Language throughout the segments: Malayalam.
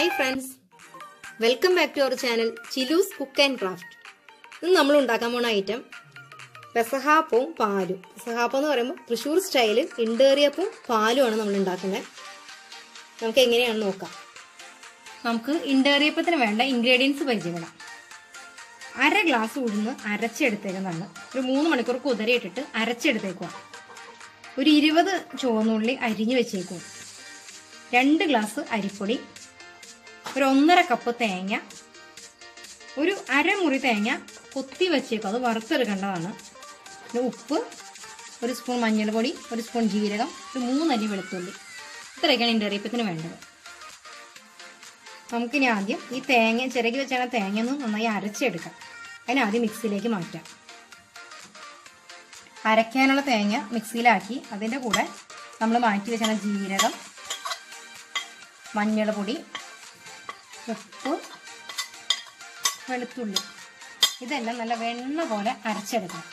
hi friends welcome back to our channel ചിലൂസ് കുക്ക് ആൻഡ് ക്രാഫ്റ്റ് ഇന്ന് നമ്മൾ ഉണ്ടാക്കാൻ പോണ ഐറ്റം പെസഹാപ്പവും പാലും പെസഹാപ്പം എന്ന് പറയുമ്പോൾ തൃശ്ശൂർ സ്റ്റൈലിൽ ഇണ്ടേറിയപ്പവും പാലുമാണ് നമ്മൾ ഉണ്ടാക്കുന്നത് നമുക്ക് എങ്ങനെയാണെന്ന് നോക്കാം നമുക്ക് ഇണ്ടേറിയപ്പത്തിന് വേണ്ട ഇൻഗ്രീഡിയൻസ് പരിചയപ്പെടാം അര ഗ്ലാസ് ഉഴുന്ന് അരച്ചെടുത്തേക്കുന്നതാണ് ഒരു മൂന്ന് മണിക്കൂർ കുതിരയിട്ടിട്ട് അരച്ചെടുത്തേക്കുക ഒരു ഇരുപത് ചുവന്നുള്ളി അരിഞ്ഞു വെച്ചേക്കും രണ്ട് ഗ്ലാസ് അരിപ്പൊടി ഒരു ഒന്നര കപ്പ് തേങ്ങ ഒരു അരമുറി തേങ്ങ കൊത്തി വെച്ചേക്കും അത് വറുത്തെടുക്കേണ്ടതാണ് പിന്നെ ഉപ്പ് ഒരു സ്പൂൺ മഞ്ഞൾപ്പൊടി ഒരു സ്പൂൺ ജീരകം ഒരു മൂന്നരി വെളുത്തുള്ളി ഇത്രയൊക്കെയാണ് ഇൻ്ററിയപ്പത്തിന് വേണ്ടത് നമുക്കിനി ആദ്യം ഈ തേങ്ങ ചിരകി വെച്ചാൽ തേങ്ങ ഒന്ന് നന്നായി അരച്ചെടുക്കാം അതിന് ആദ്യം മിക്സിയിലേക്ക് മാറ്റാം അരയ്ക്കാനുള്ള തേങ്ങ മിക്സിയിലാക്കി അതിൻ്റെ കൂടെ നമ്മൾ മാറ്റി വെച്ചാൽ ജീരകം മഞ്ഞൾപ്പൊടി ഉപ്പ് വെളുത്തുള്ളി ഇതെല്ലാം നല്ല വെണ്ണ പോലെ അരച്ചെടുക്കണം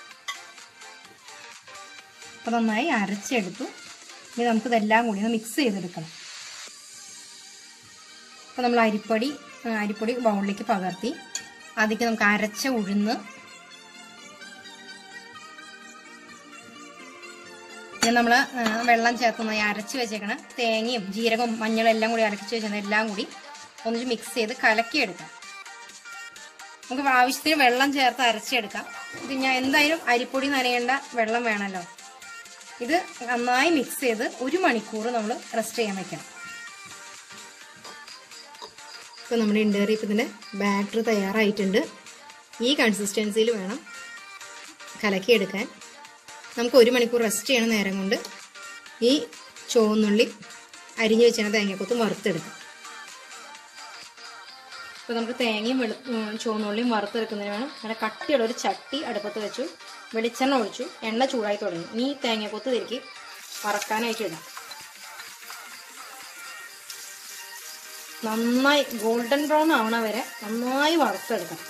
അപ്പോൾ നന്നായി അരച്ചെടുത്തു ഇനി നമുക്കിതെല്ലാം കൂടി ഒന്ന് മിക്സ് ചെയ്തെടുക്കണം അപ്പോൾ നമ്മൾ അരിപ്പൊടി ആ, അരിപ്പൊടി ബൗളിലേക്ക് പകർത്തി അതിലേക്ക് നമുക്ക് അരച്ച ഉഴുന്ന് പിന്നെ നമ്മൾ വെള്ളം ചേർത്ത് നന്നായി അരച്ച് വെച്ചേക്കണം തേങ്ങയും ജീരകവും മഞ്ഞളും എല്ലാം കൂടി അരച്ച് വെച്ചത് എല്ലാം കൂടി ഒന്നിച്ച് മിക്സ് ചെയ്ത് കലക്കിയെടുക്കാം നമുക്ക് ആവശ്യത്തിന് വെള്ളം ചേർത്ത് അരച്ചെടുക്കാം ഇത് ഞാൻ എന്തായാലും അരിപ്പൊടി നനയേണ്ട വെള്ളം വേണമല്ലോ ഇത് നന്നായി മിക്സ് ചെയ്ത് ഒരു മണിക്കൂർ നമ്മൾ റെസ്റ്റ് ചെയ്യാൻ വെക്കണം ഇപ്പോൾ നമ്മുടെ ഇണ്ടേറിയപ്പത്തിൻ്റെ ബാറ്റർ തയ്യാറായിട്ടുണ്ട് ഈ കൺസിസ്റ്റൻസിയിൽ വേണം കലക്കിയെടുക്കാൻ നമുക്ക് ഒരു മണിക്കൂർ റെസ്റ്റ് ചെയ്യണ നേരം കൊണ്ട് ഈ ചുവന്നുള്ളി അരിഞ്ഞു വെച്ചാൽ തേങ്ങക്കൊത്തും വറുത്തെടുക്കാം അപ്പോൾ നമുക്ക് തേങ്ങയും വെളു ഉം, ചുവന്നുള്ളിയും വറുത്തെടുക്കുന്നതിന് വേണം നല്ല കട്ടിയുള്ള ഒരു ചട്ടി അടുപ്പത്ത് വെച്ചു വെളിച്ചെണ്ണ ഒഴിച്ചു എണ്ണ ചൂടായി തുടങ്ങി ഇനി ഈ തേങ്ങക്കൊത്ത് തിരിക്കി വറക്കാനായിട്ട് ഇടാം നന്നായി ഗോൾഡൻ ബ്രൗൺ ആവണ വരെ നന്നായി വറുത്തെടുക്കണം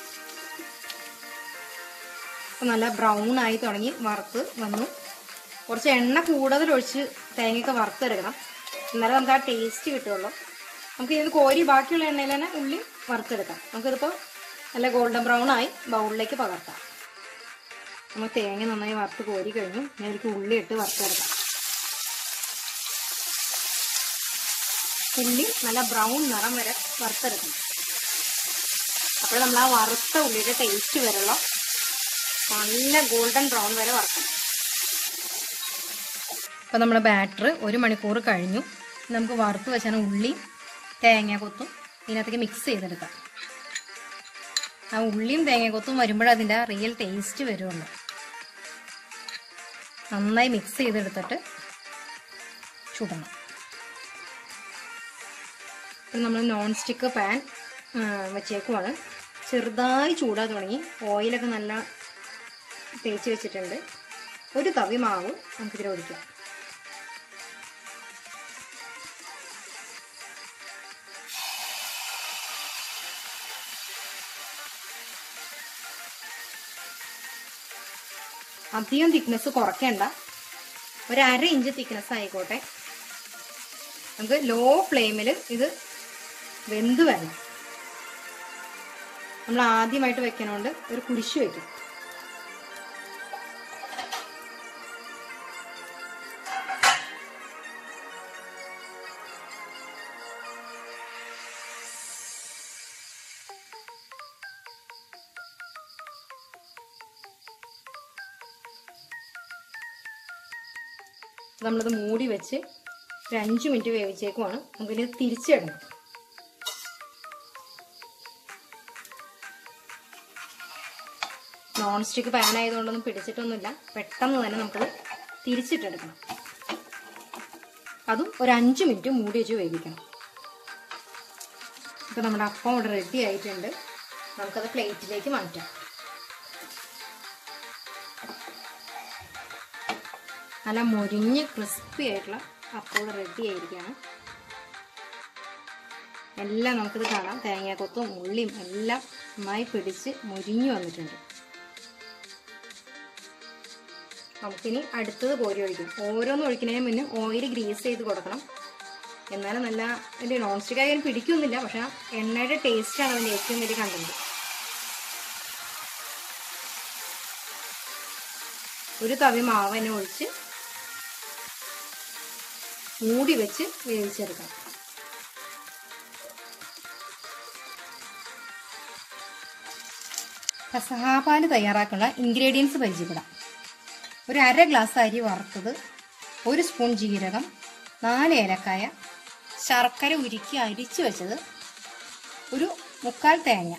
അപ്പോൾ നല്ല ബ്രൗൺ ആയി തുടങ്ങി വറുത്ത് വന്നു കുറച്ച് എണ്ണ കൂടുതൽ ഒഴിച്ച് തേങ്ങയൊക്കെ വറുത്തെടുക്കണം എന്നാലേ നമുക്ക് ആ ടേസ്റ്റ് കിട്ടുള്ളൂ നമുക്ക് ഇതിന് കോരി ബാക്കിയുള്ള എണ്ണയിൽ തന്നെ ഉള്ളി വറുത്തെടുക്കാം നമുക്കിതിപ്പോൾ നല്ല ഗോൾഡൻ ബ്രൗൺ ആയി ബൗളിലേക്ക് പകർത്താം നമ്മൾ തേങ്ങ നന്നായി വറുത്ത് കോരി കഴിഞ്ഞു ഇനി അതിലേക്ക് ഉള്ളി ഇട്ട് വറുത്തെടുക്കാം ഉള്ളി നല്ല ബ്രൗൺ നിറം വരെ വറുത്തെടുക്കണം അപ്പോൾ നമ്മൾ ആ വറുത്ത ഉള്ളിയുടെ ടേസ്റ്റ് വരുള്ളൂ നല്ല ഗോൾഡൻ ബ്രൗൺ വരെ വറക്കണം അപ്പോൾ നമ്മുടെ ബാറ്റർ ഒരു മണിക്കൂർ കഴിഞ്ഞു നമുക്ക് വറുത്ത് വെച്ചാൽ ഉള്ളി തേങ്ങ കൊത്തും ഇതിനകത്തേക്ക് മിക്സ് ചെയ്തെടുക്കാം ആ ഉള്ളിയും തേങ്ങ കൊത്തും വരുമ്പോഴേ അതിൻ്റെ ആ റിയൽ ടേസ്റ്റ് വരുള്ളൂ നന്നായി മിക്സ് ചെയ്തെടുത്തിട്ട് ചുടണം ഇപ്പം നമ്മൾ നോൺ സ്റ്റിക്ക് പാൻ വെച്ചേക്കുവാണ് ചെറുതായി ചൂടാ തുടങ്ങി ഓയിലൊക്കെ നല്ല തേച്ച് വെച്ചിട്ടുണ്ട് ഒരു തവി മാവ് നമുക്കിതിൽ ഒഴിക്കാം അധികം തിക്നെസ് കുറയ്ക്കണ്ട ഒരു അര ഇഞ്ച് തിക്നെസ് ആയിക്കോട്ടെ നമുക്ക് ലോ ഫ്ലെയിമിൽ ഇത് വെന്ത് വരണം നമ്മൾ ആദ്യമായിട്ട് വെക്കണോണ്ട് ഒരു കുരിശ് വെക്കും നമ്മളിത് മൂടി വെച്ച് ഒരു അഞ്ച് മിനിറ്റ് വേവിച്ചേക്കുവാണ് നമുക്കിനി തിരിച്ചിടണം നോൺ സ്റ്റിക്ക് പാൻ ആയതുകൊണ്ടൊന്നും പിടിച്ചിട്ടൊന്നുമില്ല പെട്ടെന്ന് തന്നെ നമുക്കത് തിരിച്ചിട്ടെടുക്കണം അതും ഒരു അഞ്ച് മിനിറ്റ് മൂടി വെച്ച് വേവിക്കണം ഇപ്പം നമ്മുടെ അപ്പം ഇവിടെ റെഡി ആയിട്ടുണ്ട് നമുക്കത് പ്ലേറ്റിലേക്ക് മാറ്റാം നല്ല മൊരിഞ്ഞ് ക്രിസ്പി ആയിട്ടുള്ള അപ്പോൾ റെഡി ആയിരിക്കുകയാണ് എല്ലാം നമുക്കിത് കാണാം തേങ്ങാക്കൊത്തും ഉള്ളിയും എല്ലാം നന്നായി പിടിച്ച് മൊരിഞ്ഞു വന്നിട്ടുണ്ട് നമുക്കിനി അടുത്തത് കോരി ഒഴിക്കും ഓരോന്ന് ഒഴിക്കുന്നതിന് മുന്നേ ഓയിൽ ഗ്രീസ് ചെയ്ത് കൊടുക്കണം എന്നാലും നല്ല ഇതിൻ്റെ നോൺ സ്റ്റിക്ക് ആയാലും പിടിക്കൊന്നുമില്ല പക്ഷെ ആ എണ്ണയുടെ ടേസ്റ്റാണ് അതിൻ്റെ ഏറ്റവും വലിയ കണ്ടന്റ് ഒരു തവി മാവ് തന്നെ ഒഴിച്ച് മൂടി വെച്ച് വേവിച്ചെടുക്കണം കസഹാപാല് തയ്യാറാക്കാനുള്ള ഇൻഗ്രീഡിയൻസ് പരിചയപ്പെടാം ഒരു അര ഗ്ലാസ് അരി വറുത്തത് ഒരു സ്പൂൺ ജീരകം നാല് ഏലക്കായ ശർക്കര ഉരുക്കി അരിച്ചു വെച്ചത് ഒരു മുക്കാൽ തേങ്ങ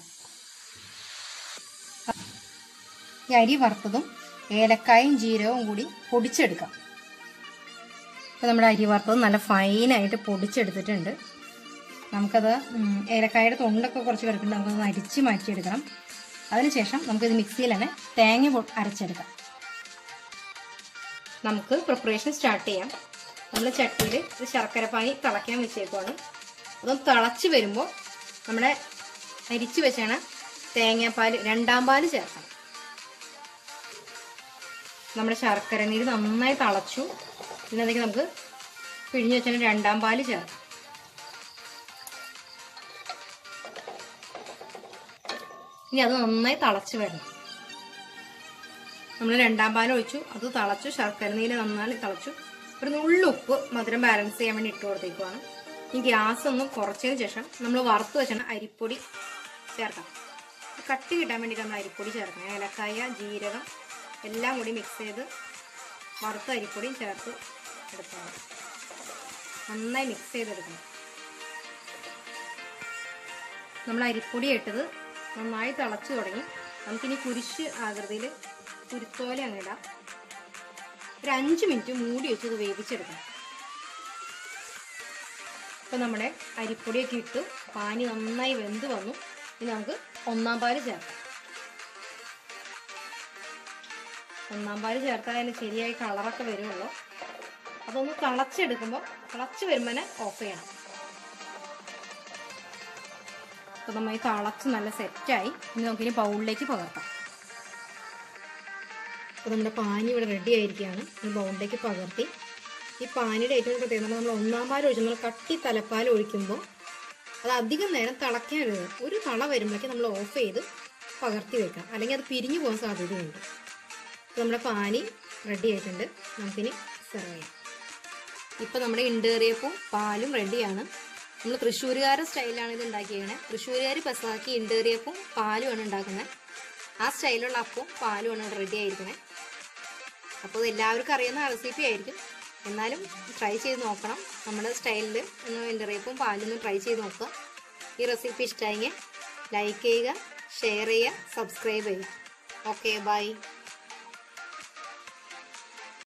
ഈ അരി വറുത്തതും ഏലക്കായും ജീരകവും കൂടി പൊടിച്ചെടുക്കാം അപ്പോൾ നമ്മുടെ അരി വറുത്തത് നല്ല ഫൈനായിട്ട് പൊടിച്ചെടുത്തിട്ടുണ്ട് നമുക്കത് ഉം, ഏലക്കായുടെ തൊണ്ടൊക്കെ കുറച്ച് കിടക്കുന്നുണ്ട് നമുക്കത് അരിച്ച് മാറ്റിയെടുക്കണം അതിനുശേഷം നമുക്കിത് മിക്സിയിൽ തന്നെ തേങ്ങ പൊ- അരച്ചെടുക്കാം നമുക്ക് പ്രിപ്പറേഷൻ സ്റ്റാർട്ട് ചെയ്യാം നമ്മൾ ചട്ടിയിൽ ഒരു ശർക്കര പാനി തിളയ്ക്കാൻ വെച്ചേക്കുവാണ് അതൊന്ന് തിളച്ച് വരുമ്പോൾ നമ്മുടെ അരിച്ച് വെച്ചാണ് തേങ്ങാപ്പാൽ രണ്ടാം പാല് ചേർക്കണം നമ്മുടെ ശർക്കര നീര് നന്നായി തിളച്ചു പിന്നെ അതിലേക്ക് നമുക്ക് പിഴിഞ്ഞ് വെച്ചാൽ രണ്ടാം പാല് ചേർക്കാം ഇനി അത് നന്നായി തിളച്ച് വരണം നമ്മൾ രണ്ടാം പാൽ ഒഴിച്ചു അത് തിളച്ചു ശർക്കര നീര് നന്നായി തിളച്ചു ഒരു നുള്ളു ഉപ്പ് മധുരം ബാലൻസ് ചെയ്യാൻ വേണ്ടി ഇട്ട് കൊടുത്തേക്കുവാണ് ഈ ഗ്യാസ് ഒന്ന് കുറച്ചതിന് ശേഷം നമ്മൾ വറുത്ത് വെച്ചാണ് അരിപ്പൊടി ചേർക്കാം കട്ടി കിട്ടാൻ വേണ്ടിയിട്ട് നമ്മൾ അരിപ്പൊടി ചേർക്കണം ഏലക്കായ ജീരകം എല്ലാം കൂടി മിക്സ് ചെയ്ത് വറുത്ത അരിപ്പൊടിയും ചേർത്ത് എടുക്കണം നന്നായി മിക്സ് ചെയ്തെടുക്കണം നമ്മൾ അരിപ്പൊടി ഇട്ടത് നന്നായി തിളച്ചു തുടങ്ങി നമുക്കിനി കുരിശ് ആകൃതിയിൽ കുരുത്തോല അങ്ങിടാം ഒരു അഞ്ച് മിനിറ്റ് മൂടി വെച്ച് ഇത് വേവിച്ചെടുക്കണം ഇപ്പം നമ്മുടെ അരിപ്പൊടിയൊക്കെ ഇട്ട് പാനി നന്നായി വെന്ത് വന്നു ഇനി നമുക്ക് ഒന്നാം പാല് ചേർക്കാം ഒന്നാം പാല് ചേർത്താലേ ശരിയായി കളറൊക്കെ വരുള്ളൂ അതൊന്ന് തിളച്ചെടുക്കുമ്പോൾ തിളച്ച് വരുമ്പോൾ ഓഫ് ചെയ്യണം അപ്പോൾ നമ്മൾ ഈ തിളച്ച് നല്ല സെറ്റായി ഇനി നമുക്കിനി ബൗളിലേക്ക് പകർത്താം അപ്പോൾ നമ്മുടെ പാനി ഇവിടെ റെഡി ആയിരിക്കുകയാണ് ഈ ബൗളിലേക്ക് പകർത്തി ഈ പാനിയുടെ ഏറ്റവും പ്രത്യേകത നമ്മൾ ഒന്നാം പാൽ ഒഴിച്ച് നമ്മൾ കട്ടി തലപ്പാൽ ഒഴിക്കുമ്പോൾ അത് അധികം നേരം തിളയ്ക്കരുത് ഒരു തള വരുമ്പോഴേക്കും നമ്മൾ ഓഫ് ചെയ്ത് പകർത്തി വെക്കാം അല്ലെങ്കിൽ അത് പിരിഞ്ഞു പോകാൻ സാധ്യതയുണ്ട് അപ്പോൾ നമ്മുടെ പാനി റെഡി ആയിട്ടുണ്ട് നമുക്കിനി സെർവ് ചെയ്യാം ഇപ്പം നമ്മുടെ ഇണ്ടേറിയപ്പവും പാലും റെഡിയാണ് നമ്മൾ തൃശ്ശൂരുകാരുടെ സ്റ്റൈലാണ് ഇത് ഉണ്ടാക്കിയത് തൃശ്ശൂരുകാർ പെസാക്കി ഇണ്ടേറിയപ്പവും പാലുമാണ് ഉണ്ടാക്കുന്നത് ആ സ്റ്റൈലുള്ള അപ്പവും പാലുമാണ് ഇവിടെ റെഡി ആയിരിക്കുന്നത് അപ്പോൾ ഇത് എല്ലാവർക്കും അറിയുന്ന റെസിപ്പി ആയിരിക്കും എന്നാലും ട്രൈ ചെയ്ത് നോക്കണം നമ്മുടെ സ്റ്റൈലിൽ ഒന്ന് ഇണ്ടറിയപ്പും പാലും ഒന്ന് ട്രൈ ചെയ്ത് നോക്കുക ഈ റെസിപ്പി ഇഷ്ടമായെങ്കിൽ ലൈക്ക് ചെയ്യുക ഷെയർ ചെയ്യുക സബ്സ്ക്രൈബ് ചെയ്യുക ഓക്കെ ബൈ